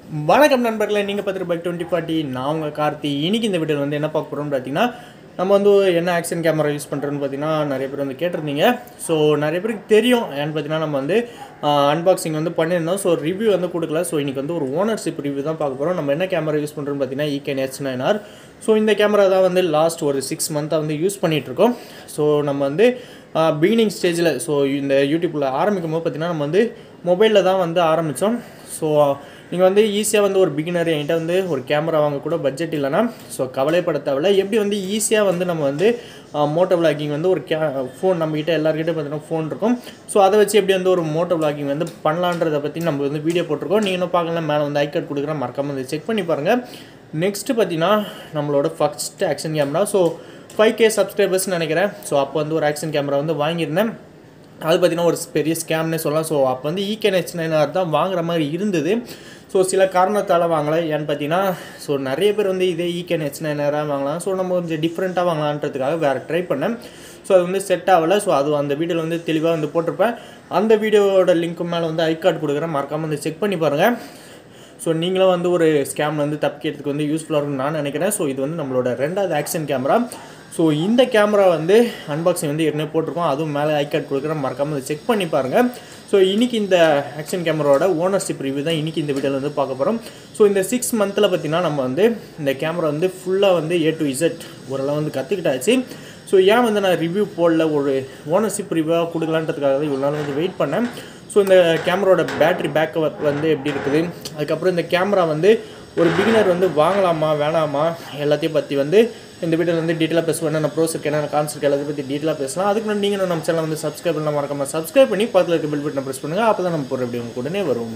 வணக்கம் நண்பர்களே நீங்கள் பார்த்துட்டு பைக் டுவெண்ட்டி ஃபார்ட்டி நான் உங்கள் கார்த்தி இன்னைக்கு இந்த வீடியோவில் வந்து என்ன பார்க்க போகிறோம்னு பார்த்தீங்கன்னா நம்ம வந்து என்ன ஆக்ஷன் கேமரா யூஸ் பண்ணுறோன்னு பார்த்தீங்கன்னா நிறைய பேர் வந்து கேட்டிருந்தீங்க ஸோ நிறைய பேருக்கு தெரியும் ஏன்னு பார்த்தீங்கன்னா நம்ம வந்து அன்பாக்சிங் வந்து பண்ணியிருந்தோம் ஸோ ரிவ்யூ வந்து கொடுக்கல ஸோ இன்றைக்கி வந்து ஒரு ஓனர்ஷிப் ரிவ்யூ தான் பார்க்க போகிறோம் நம்ம என்ன கேமரா யூஸ் பண்ணுறோம்னு பார்த்தீங்கன்னா Eken H nine R so இந்த கேமரா தான் வந்து லாஸ்ட் ஒரு சிக்ஸ் மந்த்தாக வந்து யூஸ் பண்ணிகிட்ருக்கோம் ஸோ நம்ம வந்து பிகினிங் ஸ்டேஜில் ஸோ இந்த யூடியூப்பில் ஆரம்பிக்கும் போது பார்த்தீங்கன்னா நம்ம வந்து மொபைலில் தான் வந்து ஆரம்பித்தோம் ஸோ நீங்கள் வந்து ஈஸியாக வந்து ஒரு பிகினர் என்கிட்ட வந்து ஒரு கேமரா வாங்க கூட பட்ஜெட் இல்லைன்னா ஸோ கவலைப்பட தேவையில்ல எப்படி வந்து ஈஸியாக வந்து நம்ம வந்து மோட்டோ விளாகிங் வந்து ஒரு கே ஃபோன் நம்மக்கிட்ட எல்லாருக்கிட்ட பார்த்தீங்கன்னா ஃபோன் இருக்கும் ஸோ அதை வச்சு எப்படி வந்து ஒரு மோட்டோ விளாகிங் வந்து பண்ணலான்றதை பற்றி நம்ம வந்து வீடியோ போட்டிருக்கோம் நீங்கள் இன்னும் பார்க்கலாம் மேலே வந்து ஐக்கார்ட் கொடுக்குறேன் மறக்காமல் வந்து செக் பண்ணி பாருங்கள் நெக்ஸ்ட்டு பார்த்தீங்கன்னா நம்மளோட first action camera so five K சப்ஸ்கிரைபர்ஸ்னு நினைக்கிறேன் ஸோ அப்போ வந்து ஒரு ஆக்ஷன் கேமரா வந்து வாங்கியிருந்தேன் அது பார்த்தீங்கன்னா ஒரு பெரிய ஸ்கேம்னே சொல்லலாம் ஸோ அப்போ வந்து ஈகேன் ஹெச் நைன் ஆர் தான் வாங்குற மாதிரி இருந்தது ஸோ சில காரணத்தால் வாங்கலை ஏன்னு பார்த்தீங்கன்னா ஸோ நிறைய பேர் வந்து இதே ஈகேன் ஹெச் நைன் ஆராக வாங்கலாம் ஸோ நம்ம கொஞ்சம் டிஃப்ரெண்ட்டாக வாங்கலான்றதுக்காக வேறு ட்ரை பண்ணேன் ஸோ அது வந்து செட் ஆகலை ஸோ அது அந்த வீடியோவில் வந்து தெளிவாக வந்து போட்டிருப்பேன் அந்த வீடியோவோட லிங்க்கு மேலே வந்து ஐ கார்டு கொடுக்குறேன் மறக்காமல் வந்து செக் பண்ணி பாருங்கள் ஸோ நீங்களும் வந்து ஒரு ஸ்கேம் வந்து தப்பிக்கிறதுக்கு வந்து யூஸ்ஃபுல்லாக இருக்கும்னு நான் நினைக்கிறேன் ஸோ இது வந்து நம்மளோட ரெண்டாவது ஆக்ஷன் கேமரா ஸோ இந்த கேமரா வந்து அன்பாக்சிங் வந்து ஏற்கனவே போட்டிருக்கோம் அதுவும் மேலே ஐ கார்டு கொடுக்குறேன் மறக்காமல் செக் பண்ணி பாருங்கள் ஸோ இன்றைக்கி இந்த ஆக்ஷன் கேமராவோட ஓனர்ஷிப் ரிவ்யூ தான் இன்றைக்கி இந்த வீடியோவில் வந்து பார்க்க போகிறோம் ஸோ இந்த சிக்ஸ் மந்தில் பார்த்தீங்கன்னா நம்ம வந்து இந்த கேமரா வந்து ஃபுல்லாக வந்து ஏ டு இசட் ஓரளவு வந்து கற்றுக்கிட்டாச்சு ஸோ ஏன் வந்து நான் ரிவ்யூ போடல ஒரு ஓனர்ஷிப் ரிவ்யூவாக கொடுக்கலான்றதுக்காக தான் இவ்வளோ நாள் வந்து வெயிட் பண்ணேன் ஸோ இந்த கேமராவோட பேட்ரி பேக்கப் வந்து எப்படி இருக்குது அதுக்கப்புறம் இந்த கேமரா வந்து ஒரு பிகினர் வந்து வாங்கலாமா வேணாமா எல்லாத்தையும் பற்றி வந்து இந்த வீடியோவில் வந்து டீட்டெயிலாக பேசுவேன் என்ன ப்ரோஸ் இருக்கு என்ன கான்செப்ட் எல்லாத்தையும் பற்றி டீட்டெயிலாக பேசலாம் அதுக்கு முன்னாடி நீங்கள் நம்ம சேனல் வந்து சப்ஸ்கிரைப் பண்ணலாம் மறக்காம சப்ஸ்கிரைப் பண்ணி பக்கத்தில் இருக்க பெல் பட்டனை ப்ரெஸ் பண்ணுங்கள் அப்போ தான் நம்ம போகிற வீடியோ உங்களுக்கு உடனே வரும்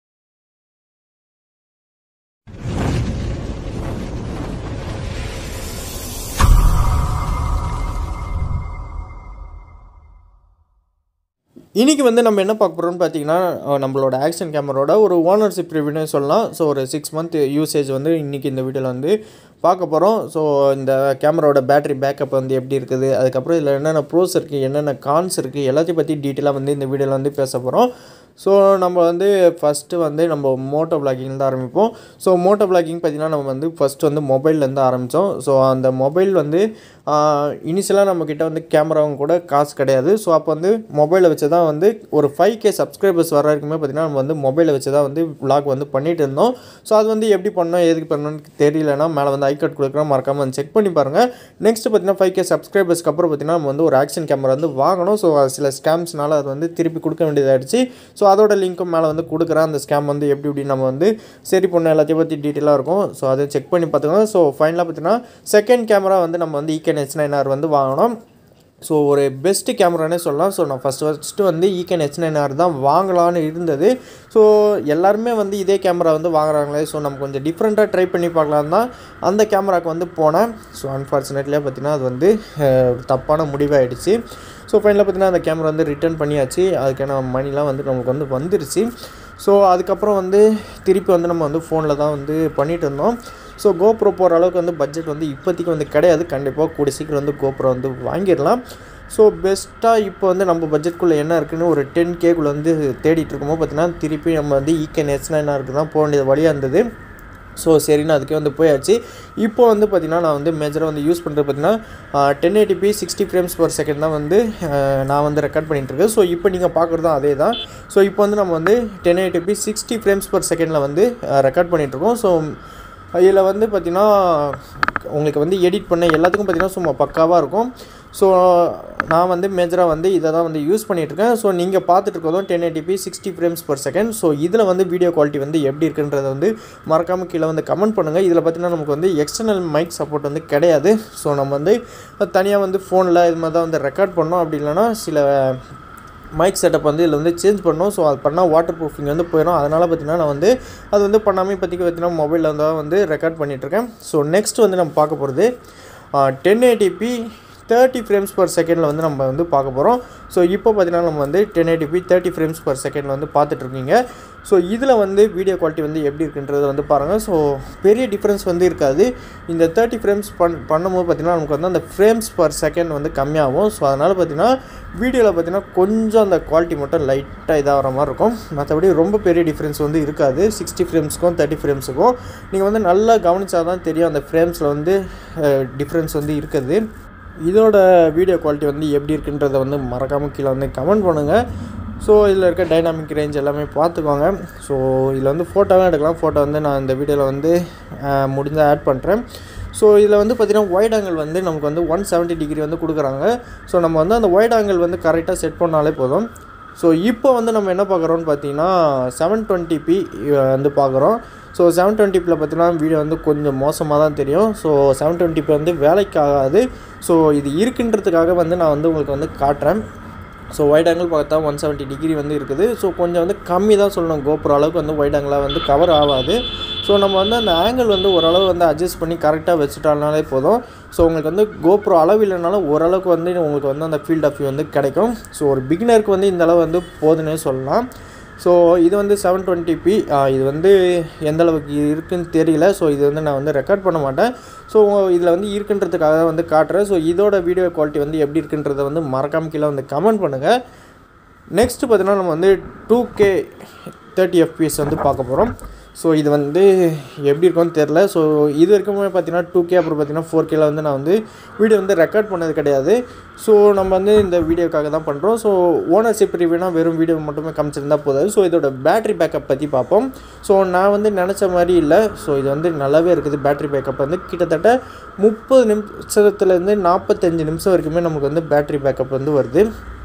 இன்றைக்கி வந்து நம்ம என்ன பார்க்க போகிறோம்னு பார்த்தீங்கன்னா அஹ், நம்மளோட ஆக்ஷன் கேமராவோட ஒரு ஓனர்ஷிப் ரிவ்யூனே சொல்லலாம் ஸோ ஒரு சிக்ஸ் மந்த் யூசேஜ் வந்து இன்றைக்கி இந்த வீடியோவில் வந்து பார்க்க போகிறோம் ஸோ இந்த கேமராவோட பேட்டரி பேக்கப் வந்து எப்படி இருக்குது அதுக்கப்புறம் இதில் என்னென்ன ப்ரோஸ் இருக்குது என்னென்ன கான்ஸ் இருக்குது எல்லாத்தையும் பற்றி டீட்டெயிலாக வந்து இந்த வீடியோவில் வந்து பேச போகிறோம் ஸோ நம்ம வந்து ஃபஸ்ட்டு வந்து நம்ம மோட்டோ பிளாகிங் தான் ஆரம்பிப்போம் ஸோ மோட்டோ பிளாகிங் பார்த்திங்கன்னா நம்ம வந்து ஃபஸ்ட்டு வந்து மொபைல்லேருந்து ஆரம்பித்தோம் ஸோ அந்த மொபைல் வந்து இனிஷியலாக நம்மக்கிட்ட வந்து கேமராவும் கூட காசு கிடையாது ஸோ அப்போ வந்து மொபைலை வச்சு தான் வந்து ஒரு ஃபைவ் கே சப்ஸ்கிரைபர்ஸ் வர வரைக்குமே பார்த்திங்கன்னா நம்ம வந்து மொபைலை வச்சு தான் வந்து vlog வந்து பண்ணிகிட்டு இருந்தோம் ஸோ அது வந்து எப்படி பண்ணோம் எதுக்கு பண்ணணும்னு தெரியலனா மேலே வந்து ஐ கார்டு கொடுக்குறோம் மறக்காமல் வந்து செக் பண்ணி பாருங்கள் நெக்ஸ்ட் பார்த்திங்கன்னா ஃபைவ் கே சப்ஸ்கிரைபர்ஸ்க்கு அப்புறம் பார்த்திங்கன்னா நம்ம வந்து ஒரு ஆக்ஷன் கேமரா வந்து வாங்கணும் ஸோ சில ஸ்கேம்ஸ்னால அது வந்து திருப்பி கொடுக்க வேண்டியதாகிடுச்சு ஸோ அதோட லிங்க்கும் மேலே வந்து கொடுக்குறேன் அந்த ஸ்கேம் வந்து எப்படி எப்படி நம்ம வந்து சரி பண்ண எல்லாத்தையும் பற்றி டீட்டெயிலாக இருக்கும் ஸோ அதை செக் பண்ணி பார்த்துக்கோங்க ஸோ ஃபைனலாக பார்த்தீங்கன்னா செகண்ட் கேமரா வந்து நம்ம வந்து ஈகேன் ஹெச் நைன் ஆர் வந்து வாங்கினோம் ஸோ ஒரு பெஸ்ட்டு கேமரானே சொல்லலாம் ஸோ நான் ஃபஸ்ட் ஃபஸ்ட்டு வந்து ஈகேன் ஹெச் நைன் ஆர் தான் வாங்கலான்னு இருந்தது ஸோ எல்லாருமே வந்து இதே கேமரா வந்து வாங்குறாங்களே ஸோ நம்ம கொஞ்சம் டிஃப்ரெண்ட்டாக ட்ரை பண்ணி பார்க்கலாம் தான் அந்த கேமராக்கு வந்து போனேன் ஸோ அன்ஃபார்ச்சுனேட்லியாக பார்த்தீங்கன்னா அது வந்து அஹ், தப்பான முடிவாயிடுச்சு ஸோ ஃபைனலாக பார்த்தீங்கன்னா அந்த கேமரா வந்து ரிட்டர்ன் பண்ணியாச்சு அதுக்கான மணிலாம் வந்து நமக்கு வந்து வந்துருச்சு ஸோ அதுக்கப்புறம் வந்து திருப்பி வந்து நம்ம வந்து ஃபோனில் தான் வந்து பண்ணிகிட்டு இருந்தோம் ஸோ கோப்ரோ போகிற அளவுக்கு வந்து பட்ஜெட் வந்து இப்போதைக்கு வந்து கிடையாது கண்டிப்பாக கூடிய சீக்கிரம் வந்து கோப்ரோ வந்து வாங்கிடலாம் ஸோ பெஸ்ட்டாக இப்போ வந்து நம்ம பட்ஜெட்குள்ளே என்ன இருக்குன்னு ஒரு டென் கேக்குள்ளே வந்து தேடிட்டு இருக்கும்போது பார்த்தீங்கன்னா திருப்பி நம்ம வந்து ஈகேன் எஸ் நைனாருக்கு தான் போக வேண்டியது வழியாக இருந்தது ஸோ சரின்னு அதுக்கே வந்து போயாச்சு இப்போ வந்து பார்த்திங்கன்னா நான் வந்து மேஜராக வந்து யூஸ் பண்ணுறது பார்த்தீங்கன்னா ten eighty p sixty frames per second தான் வந்து அஹ், நான் வந்து ரெக்கார்ட் பண்ணிகிட்ருக்கேன் ஸோ இப்போ நீங்கள் பார்க்குறதும் அதே தான் ஸோ இப்போ வந்து நம்ம வந்து ten eighty p sixty frames per செகண்டில் வந்து ரெக்கார்ட் பண்ணிகிட்ருக்கோம் ஸோ இதில் வந்து பார்த்திங்கன்னா உங்களுக்கு வந்து எடிட் பண்ண எல்லாத்துக்கும் பார்த்திங்கன்னா சும்மா பக்காவாக இருக்கும் ஸோ நான் வந்து மேஜராக வந்து இதை தான் வந்து யூஸ் பண்ணிகிட்ருக்கேன் ஸோ நீங்கள் பார்த்துட்டு இருக்கிறதும் ten eighty p sixty frames per second so இதில் வந்து வீடியோ குவாலிட்டி வந்து எப்படி இருக்குன்றதை வந்து மறக்காமல் கீழே வந்து கமெண்ட் பண்ணுங்கள் இதில் பார்த்தீங்கன்னா நமக்கு வந்து எக்ஸ்டர்னல் மைக் சப்போர்ட் வந்து கிடையாது ஸோ நம்ம வந்து தனியாக வந்து ஃபோனில் இது மாதிரி தான் வந்து ரெக்கார்ட் பண்ணோம் அப்படி இல்லைன்னா சில மைக் செட்டப் வந்து இதில் வந்து சேஞ்ச் பண்ணோம் ஸோ அது பண்ணால் வாட்டர் ப்ரூஃபிங் வந்து போயிடும் அதனால் பார்த்தீங்கன்னா நான் வந்து அது வந்து பண்ணாமல் இப்போதைக்கு பார்த்தீங்கன்னா மொபைலில் தான் வந்து ரெக்கார்ட் பண்ணிகிட்ருக்கேன் ஸோ நெக்ஸ்ட் வந்து நம்ம பார்க்க போகிறது ten eighty P thirty frames per செகண்டில் வந்து நம்ம வந்து பார்க்க போகிறோம் ஸோ இப்போ பார்த்தீங்கன்னா நம்ம வந்து ten eighty P thirty frames per செகண்டில் வந்து பார்த்துட்ருக்கீங்க ஸோ இதில் வந்து வீடியோ குவாலிட்டி வந்து எப்படி இருக்குன்றதை வந்து பாருங்கள் ஸோ பெரிய டிஃப்ரென்ஸ் வந்து இருக்காது இந்த தேர்ட்டி ஃப்ரேம்ஸ் பண் பண்ணும்போது பார்த்திங்கன்னா நமக்கு வந்து அந்த ஃப்ரேம்ஸ் பர் செகண்ட் வந்து கம்மியாகும் ஸோ அதனால் பார்த்திங்கன்னா வீடியோவில் பார்த்திங்கன்னா கொஞ்சம் அந்த குவாலிட்டி மட்டும் லைட்டாக இதாகிற மாதிரி இருக்கும் மற்றபடி ரொம்ப பெரிய டிஃப்ரென்ஸ் வந்து இருக்காது சிக்ஸ்டி ஃப்ரேம்ஸ்க்கும் தேர்ட்டி ஃப்ரேம்ஸுக்கும் நீங்கள் வந்து நல்லா கவனிச்சா தான் தெரியும் அந்த ஃப்ரேம்ஸில் வந்து டிஃப்ரென்ஸ் வந்து இருக்குது இதோட வீடியோ குவாலிட்டி வந்து எப்படி இருக்குன்றதை வந்து மறக்காமல் கீழே வந்து கமெண்ட் பண்ணுங்கள் ஸோ இதில் இருக்க டைனாமிக் ரேஞ்ச் எல்லாமே பார்த்துக்கோங்க ஸோ இதில் வந்து ஃபோட்டோவும் எடுக்கலாம் ஃபோட்டோ வந்து நான் இந்த வீடியோவில் வந்து முடிஞ்சால் ஆட் பண்ணுறேன் ஸோ இதில் வந்து பார்த்திங்கன்னா ஒயிட் ஆங்கிள் வந்து நமக்கு வந்து ஒன் செவன்ட்டி டிகிரி வந்து கொடுக்குறாங்க ஸோ நம்ம வந்து அந்த ஒயிட் ஆங்கிள் வந்து கரெக்டாக செட் பண்ணாலே போதும் ஸோ இப்போ வந்து நம்ம என்ன பார்க்குறோன்னு பார்த்தீங்கன்னா செவன் டுவெண்ட்டி பி வந்து பார்க்குறோம் ஸோ செவன் டுவெண்ட்டிப்பில் பார்த்தீங்கன்னா வீடியோ வந்து கொஞ்சம் மோசமாக தான் தெரியும் ஸோ செவன் டுவெண்ட்டிப்பி வந்து வேலைக்கு ஆகாது ஸோ இது இருக்குன்றதுக்காக வந்து நான் வந்து உங்களுக்கு வந்து காட்டுறேன் ஸோ ஒயிட் ஆங்கிள் பார்த்தா ஒன் செவன்ட்டி டிகிரி வந்து இருக்குது ஸோ கொஞ்சம் வந்து கம்மி தான் சொல்லணும் கோப்புற அளவுக்கு வந்து ஒயிட் ஆங்கிளாக வந்து கவர் ஆகாது ஸோ நம்ம வந்து அந்த ஆங்கிள் வந்து ஓரளவு வந்து அட்ஜஸ்ட் பண்ணி கரெக்டாக வச்சுட்டாலே போதும் ஸோ உங்களுக்கு வந்து கோப்ரோ அளவு இல்லைனாலும் ஓரளவுக்கு வந்து உங்களுக்கு வந்து அந்த ஃபீல்ட் ஆஃப் வியூ வந்து கிடைக்கும் ஸோ ஒரு பிகினருக்கு வந்து இந்த அளவு வந்து போதுன்னே சொல்லலாம் ஸோ இது வந்து செவன் டுவெண்ட்டி பி இது வந்து எந்த அளவுக்கு இருக்குன்னு தெரியல ஸோ இது வந்து நான் வந்து ரெக்கார்ட் பண்ண மாட்டேன் ஸோ இதில் வந்து இருக்குன்றதுக்காக வந்து காட்டுறேன் ஸோ இதோட வீடியோ குவாலிட்டி வந்து எப்படி இருக்குன்றதை வந்து மறக்காம கீழே வந்து கமெண்ட் பண்ணுங்கள் நெக்ஸ்ட்டு பார்த்தீங்கன்னா நம்ம வந்து டூ கே தேர்ட்டி எஃபிஎஸ் வந்து பார்க்க போகிறோம் ஸோ இது வந்து எப்படி இருக்கும்னு தெரில ஸோ இது வரைக்கும் பார்த்தீங்கன்னா டூ கே அப்புறம் பார்த்தீங்கன்னா ஃபோர் கேல வந்து நான் வந்து வீடியோ வந்து ரெக்கார்ட் பண்ணது கிடையாது ஸோ நம்ம வந்து இந்த வீடியோக்காக தான் பண்ணுறோம் ஸோ ஓனர்ஷிப் ரிவ்யூனா வெறும் வீடியோ மட்டுமே காமிச்சிருந்தா போதாது ஸோ இதோட பேட்டரி பேக்கப் பற்றி பார்ப்போம் ஸோ நான் வந்து நினச்ச மாதிரி இல்லை ஸோ இது வந்து நல்லாவே இருக்குது பேட்டரி பேக்கப் வந்து கிட்டத்தட்ட முப்பது நிமிஷத்துலேருந்து நாற்பத்தஞ்சு நிமிஷம் வரைக்குமே நமக்கு வந்து பேட்டரி பேக்கப் வந்து வருது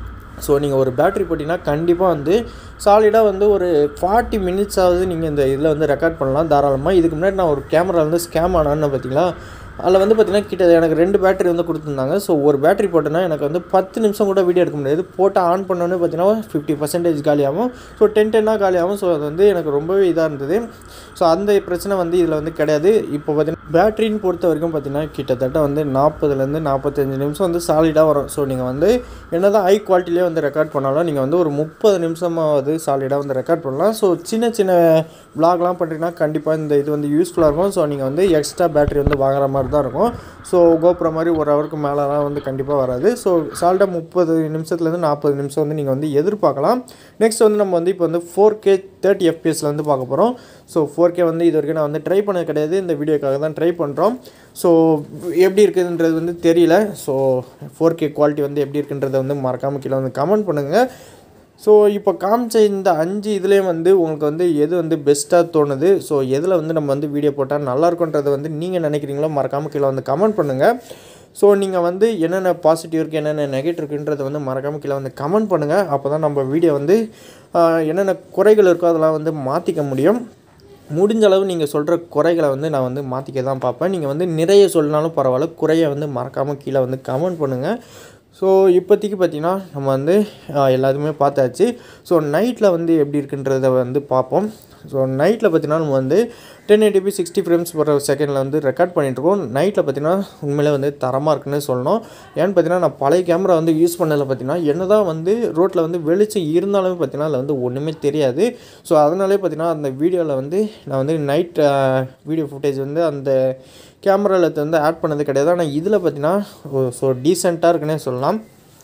ஸோ நீங்கள் ஒரு பேட்ரி போட்டிங்கன்னா கண்டிப்பாக வந்து சாலிடாக வந்து ஒரு ஃபார்ட்டி மினிட்ஸாவது நீங்கள் இந்த இதில் வந்து ரெக்கார்ட் பண்ணலாம் தாராளமாக இதுக்கு முன்னாடி நான் ஒரு கேமரா வந்து ஸ்கேம் ஆனான்னு பார்த்தீங்களா அதில் வந்து பார்த்திங்கன்னா கிட்ட எனக்கு ரெண்டு பேட்டரி வந்து கொடுத்துருந்தாங்க ஸோ ஒரு பேட்டரி போட்டேன்னா எனக்கு வந்து பத்து நிமிஷம் கூட வீடியோ எடுக்க முடியாது போட்டு ஆன் பண்ணோன்னே பார்த்தீங்கன்னா ஃபிஃப்டி பர்சன்டேஜ் காலியாகும் ஸோ டென் டென்னாக காலியாகும் ஸோ அது வந்து எனக்கு ரொம்பவே இதாக இருந்தது ஸோ அந்த பிரச்சனை வந்து இதில் வந்து கிடையாது இப்போ பார்த்தீங்கன்னா பேட்டரின்னு பொறுத்த வரைக்கும் பார்த்தீங்கன்னா கிட்டத்தட்ட வந்து நாற்பதுலேருந்து நாற்பத்தஞ்சு நிமிஷம் வந்து சாலிடாக வரும் ஸோ நீங்கள் வந்து என்ன தான் ஹை குவாலிட்டிலே வந்து ரெக்கார்ட் பண்ணாலும் நீங்கள் வந்து ஒரு முப்பது நிமிஷமாவது சாலிடாக வந்து ரெக்கார்ட் பண்ணலாம் ஸோ சின்ன சின்ன விளாக்லாம் பண்ணுறீங்கன்னா கண்டிப்பாக இந்த இது வந்து யூஸ்ஃபுல்லாக இருக்கும் ஸோ நீங்கள் வந்து எக்ஸ்ட்ரா பேட்டரி வந்து வாங்குற மாதிரி தான் இருக்கும் ஸோ கோப்புற மாதிரி ஒரு ஹவருக்கு மேலெலாம் வந்து கண்டிப்பாக வராது ஸோ சால்ட்டாக முப்பது நிமிஷத்துலேருந்து நாற்பது நிமிஷம் வந்து நீங்கள் வந்து எதிர்பார்க்கலாம் நெக்ஸ்ட் வந்து நம்ம வந்து இப்போ வந்து ஃபோர் கே தேர்ட்டி எஃப்பிஎஸில் வந்து பார்க்க போகிறோம் ஸோ ஃபோர் கே வந்து இது வரைக்கும் நான் வந்து ட்ரை பண்ணது கிடையாது இந்த வீடியோக்காக தான் ட்ரை பண்ணுறோம் ஸோ எப்படி இருக்குதுன்றது வந்து தெரியல ஸோ ஃபோர் கே குவாலிட்டி வந்து எப்படி இருக்குன்றதை வந்து மறக்காமல் கீழே வந்து கமெண்ட் பண்ணுங்கள் ஸோ இப்போ காமிச்ச இந்த அஞ்சு இதுலேயும் வந்து உங்களுக்கு வந்து எது வந்து பெஸ்ட்டாக தோணுது ஸோ எதில் வந்து நம்ம வந்து வீடியோ போட்டால் நல்லா இருக்குன்றதை வந்து நீங்கள் நினைக்கிறீங்களோ மறக்காமல் கீழே வந்து கமெண்ட் பண்ணுங்கள் ஸோ நீங்கள் வந்து என்னென்ன பாசிட்டிவ் இருக்குது என்னென்ன நெகட்டிவ் இருக்குன்றதை வந்து மறக்காமல் கீழே வந்து கமெண்ட் பண்ணுங்கள் அப்போ தான் நம்ம வீடியோ வந்து என்னென்ன குறைகள் இருக்கோ அதெல்லாம் வந்து மாற்றிக்க முடியும் முடிஞ்ச அளவு நீங்கள் சொல்கிற குறைகளை வந்து நான் வந்து மாற்றிக்க தான் பார்ப்பேன் நீங்கள் வந்து நிறைய சொல்லினாலும் பரவாயில்ல குறையை வந்து மறக்காமல் கீழே வந்து கமெண்ட் பண்ணுங்கள் ஸோ இப்போதைக்கு பார்த்திங்கன்னா நம்ம வந்து எல்லாத்துமே பார்த்தாச்சு ஸோ நைட்டில் வந்து எப்படி இருக்குன்றத வந்து பார்ப்போம் ஸோ நைட்டில் பார்த்தீங்கன்னா நம்ம வந்து ten eighty p sixty frames per செகண்டில் வந்து ரெக்கார்ட் பண்ணிகிட்ருக்கோம் நைட்டில் பார்த்தீங்கன்னா உண்மையிலே வந்து தரமாக இருக்குன்னு சொல்லணும் ஏன்னு பார்த்தீங்கன்னா நான் பழைய கேமரா வந்து யூஸ் பண்ணதில் பார்த்தீங்கன்னா என்ன தான் வந்து ரோட்டில் வந்து வெளிச்சம் இருந்தாலுமே பார்த்தீங்கன்னா அதில் வந்து ஒன்றுமே தெரியாது ஸோ அதனாலே பார்த்தீங்கன்னா அந்த வீடியோவில் வந்து நான் வந்து நைட் வீடியோ ஃபுட்டேஜ் வந்து அந்த கேமராவில் வந்து ஆட் பண்ணது கிடையாது ஆனால் இதில் பார்த்தீங்கன்னா ஸோ டீசெண்டாக இருக்குன்னே சொல்லலாம்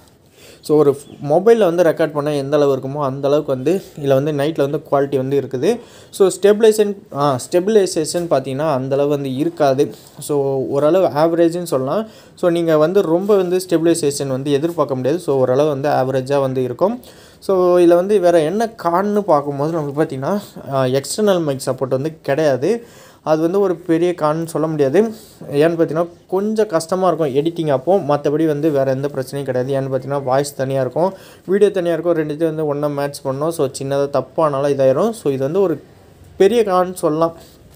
ஸோ ஒரு மொபைலில் வந்து ரெக்கார்ட் பண்ணால் எந்த அளவு இருக்குமோ அந்த அளவுக்கு வந்து இதில் வந்து நைட்டில் வந்து குவாலிட்டி வந்து இருக்குது ஸோ ஸ்டெபிலைசேஷன் ஆ ஸ்டெபிலைசேஷன் பார்த்தீங்கன்னா அந்தளவு வந்து இருக்காது ஸோ ஓரளவு ஆவரேஜ்னு சொல்லலாம் ஸோ நீங்கள் வந்து ரொம்ப வந்து ஸ்டெபிலைசேஷன் வந்து எதிர்பார்க்க முடியாது ஸோ ஓரளவு வந்து ஆவரேஜாக வந்து இருக்கும் ஸோ இதில் வந்து வேறு என்ன கான்னு பார்க்கும்போது நமக்கு பார்த்திங்கன்னா எக்ஸ்டர்னல் மைக் சப்போர்ட் வந்து கிடையாது அது வந்து ஒரு பெரிய கான்னு சொல்ல முடியாது ஏன்னு பார்த்தீங்கன்னா கொஞ்சம் கஷ்டமாக இருக்கும் எடிட்டிங் அப்போ மற்றபடி வந்து வேறு எந்த பிரச்சனையும் கிடையாது ஏன்னு பார்த்தீங்கன்னா வாய்ஸ் தனியாக இருக்கும் வீடியோ தனியாக இருக்கும் ரெண்டுத்தையும் வந்து ஒன்றா மேட்ச் பண்ணோம் ஸோ சின்னதாக தப்பானாலும் இதாயிரும் ஸோ இது வந்து ஒரு பெரிய கான்னு சொல்லலாம்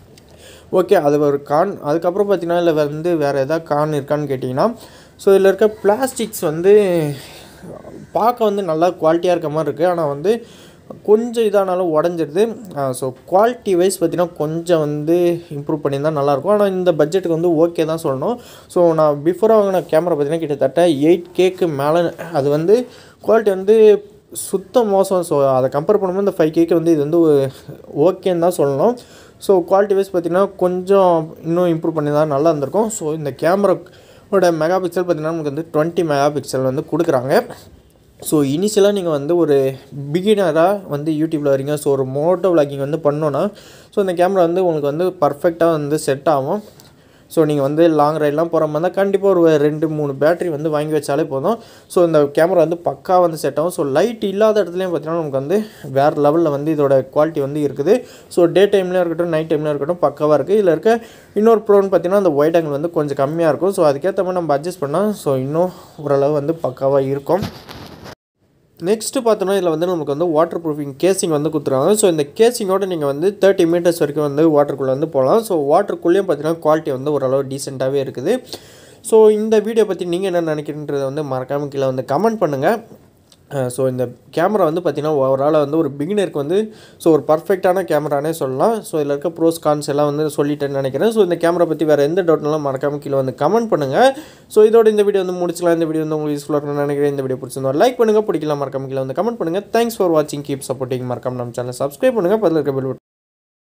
ஓகே அது ஒரு கான் அதுக்கப்புறம் பார்த்தீங்கன்னா இல்லை வந்து வேறு எதாவது கான் இருக்கான்னு கேட்டிங்கன்னா ஸோ இதில் இருக்க பிளாஸ்டிக்ஸ் வந்து பார்க்க வந்து நல்லா குவாலிட்டியாக இருக்க மாதிரி இருக்குது ஆனால் வந்து கொஞ்சம் இதானாலும் உடஞ்சிருது ஸோ குவாலிட்டி வைஸ் பார்த்தீங்கன்னா கொஞ்சம் வந்து இம்ப்ரூவ் பண்ணியிருந்தால் நல்லாயிருக்கும் ஆனால் இந்த பட்ஜெட்டுக்கு வந்து ஓகே தான் சொல்லணும் ஸோ நான் பிஃபோராக வாங்கின கேமரா பார்த்தீங்கன்னா கிட்டத்தட்ட எயிட் கேக்கு மேலே அது வந்து குவாலிட்டி வந்து சுத்த மோசம் ஸோ அதை கம்பேர் பண்ணும்போது இந்த ஃபைவ் கேக்கு வந்து இது வந்து ஓகேன்னு தான் சொல்லணும் ஸோ குவாலிட்டி வைஸ் பார்த்திங்கன்னா கொஞ்சம் இன்னும் இம்ப்ரூவ் பண்ணி தான் நல்லா இருந்திருக்கும் ஸோ இந்த கேமராவோட மெகா பிக்சல் பார்த்திங்கன்னா நமக்கு வந்து டுவெண்ட்டி மெகா பிக்சல் வந்து கொடுக்குறாங்க ஸோ இனிஷியலாக நீங்கள் வந்து ஒரு பிகினராக வந்து யூடியூப்பில் வரீங்க ஸோ ஒரு மோட்டோ விளாகிங் வந்து பண்ணோன்னா ஸோ இந்த கேமரா வந்து உங்களுக்கு வந்து பர்ஃபெக்டாக வந்து செட் ஆகும் ஸோ நீங்கள் வந்து லாங் ரைட்லாம் போகிற மாதிரி இருந்தால் கண்டிப்பாக ஒரு ரெண்டு மூணு பேட்டரி வந்து வாங்கி வச்சாலே போதும் ஸோ இந்த கேமரா வந்து பக்கா வந்து செட் ஆகும் ஸோ லைட் இல்லாத இடத்துலையும் பார்த்தீங்கன்னா நமக்கு வந்து வேறு லெவலில் வந்து இதோட குவாலிட்டி வந்து இருக்குது ஸோ டே டைம்லேயும் இருக்கட்டும் நைட் டைம்லேயும் இருக்கட்டும் பக்காவாக இருக்குது இதில் இருக்க இன்னொரு ப்ரோன்னு பார்த்தீங்கன்னா அந்த ஒயிட் ஆங்கிள் வந்து கொஞ்சம் கம்மியாக இருக்கும் ஸோ அதுக்கேற்ற மாதிரி நம்ம அட்ஜஸ்ட் பண்ணால் ஸோ இன்னும் ஓரளவு வந்து பக்காவாக இருக்கும் நெக்ஸ்ட்டு பார்த்தோன்னா இதில் வந்து நமக்கு வந்து வாட்டர் ப்ரூஃபிங் கேசிங் வந்து கொடுத்துருவாங்க ஸோ இந்த கேசிங்கோட நீங்கள் வந்து தேர்ட்டி மீட்டர்ஸ் வரைக்கும் வந்து வாட்டருக்குள்ளே வந்து போகலாம் ஸோ வாட்டருக்குள்ளேயும் பார்த்தீங்கன்னா குவாலிட்டி வந்து ஓரளவு டீசெண்டாகவே இருக்குது ஸோ இந்த வீடியோ பற்றி நீங்கள் என்ன நினைக்கிறன்றதை வந்து மறக்காமல் கீழே வந்து கமெண்ட் பண்ணுங்கள் ஸோ இந்த கேமரா வந்து பார்த்திங்கன்னா ஓவரால் வந்து ஒரு பிகினருக்கு வந்து ஸோ ஒரு பர்ஃபெக்டான கேமரானே சொல்லலாம் ஸோ இதில் இருக்க ப்ரோஸ் கான்ஸ் எல்லாம் வந்து சொல்லிட்டேன்னு நினைக்கிறேன் ஸோ இந்த கேமரா பற்றி வேறு எந்த டவுட்னாலும் மறக்காமல் கீழே வந்து கமெண்ட் பண்ணுங்கள் ஸோ இதோட இந்த வீடியோ வந்து முடிச்சுக்கலாம் இந்த வீடியோ வந்து உங்களுக்கு யூஸ்ஃபுல்லாக இருக்கும்னு நினைக்கிறேன் இந்த வீடியோ பிடிச்சிருந்தோம் லைக் பண்ணுங்கள் பிடிக்கலாம் மறக்காம கீழே வந்து கமெண்ட் பண்ணுங்கள் தேங்க்ஸ் ஃபார் வாட்சிங் கீப் சப்போர்ட்டிங் மறக்காம நம்ம சேனல் சப்ஸ்கிரைப் பண்ணுங்கள் பதில் இருக்க பெல்